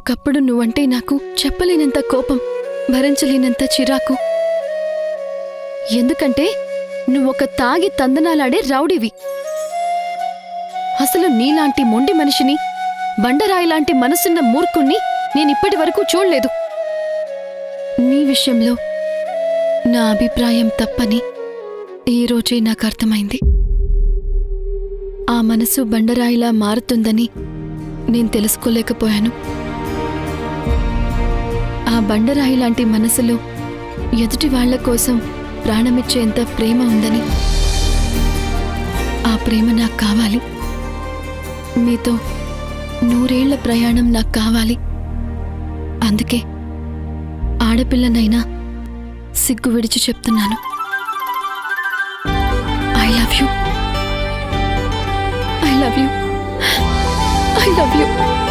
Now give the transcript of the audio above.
ఒకప్పుడు నువ్వంటే నాకు చెప్పలేనంత కోపం భరించలేనంత చిరాకు ఎందుకంటే నువ్వొక తాగి తందనాలాడే రౌడీవి అసలు నీలాంటి మొండి మనిషిని బండరాయిలాంటి మనసున్న మూర్ఖుణ్ణి నేనిప్పటి వరకు చూడలేదు నీ విషయంలో నా అభిప్రాయం తప్పని ఈ రోజే నాకు అర్థమైంది ఆ మనసు బండరాయిలా మారుతుందని నేను తెలుసుకోలేకపోయాను ఆ బండరాయి లాంటి మనసులో ఎదుటి వాళ్ళ కోసం ప్రాణమిచ్చేంత ప్రేమ ఉందని ఆ ప్రేమ నాకు కావాలి మీతో నూరేళ్ల ప్రయాణం నాకు కావాలి అందుకే ఆడపిల్లనైనా సిగ్గు విడిచి చెప్తున్నాను I love you I love you I love you